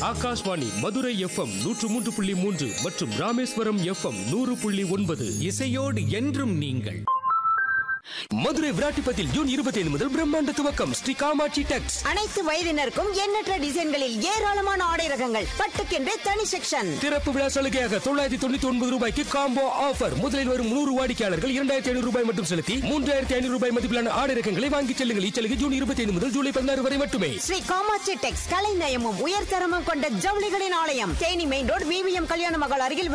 Akashvani Madurai FM நூற்று மூன்று புள்ளி மூன்று மற்றும் ராமேஸ்வரம் எஃப்எம் நூறு புள்ளி ஒன்பது இசையோடு என்றும் நீங்கள் மதுரை விராட்டிப்பத்தில் ஜூன் இருபத்தி ஐந்து முதல் பிரம்மாண்ட துவக்கம் ஸ்ரீ காமாட்சி டெக்ஸ் அனைத்து வயதினருக்கும் எண்ணற்ற டிசைன்களில் ஏராளமான ஆடை ரகங்கள் பட்டுக்கென்றே தனி செக்ஷன் திறப்பு விழா சலுகையாக தொள்ளாயிரத்தி தொண்ணூத்தி ஒன்பது ரூபாய்க்கு காம்போ ஆஃபர் முதலில் வரும் நூறு வாடிக்கையாளர்கள் இரண்டாயிரத்தி ஐநூறு ரூபாய் மட்டும் செலுத்தி மூன்றாயிரத்தி ஐநூறு ரூபாய் மதிப்பிலான ஆடை ரகங்களை வாங்கிச் செல்லுங்கள் இச்சலுகை ஜூன் இருபத்தி ஐந்து முதல் ஜூலை பதினாறு வரை மட்டுமே ஸ்ரீ காமாட்சி டெக்ஸ் கலைநயமும் உயர்தரமும் கொண்ட ஜவுளிகளின் ஆலயம் தேனி மெயின் ரோடு விவிஎம் கல்யாண மகள் அருகில்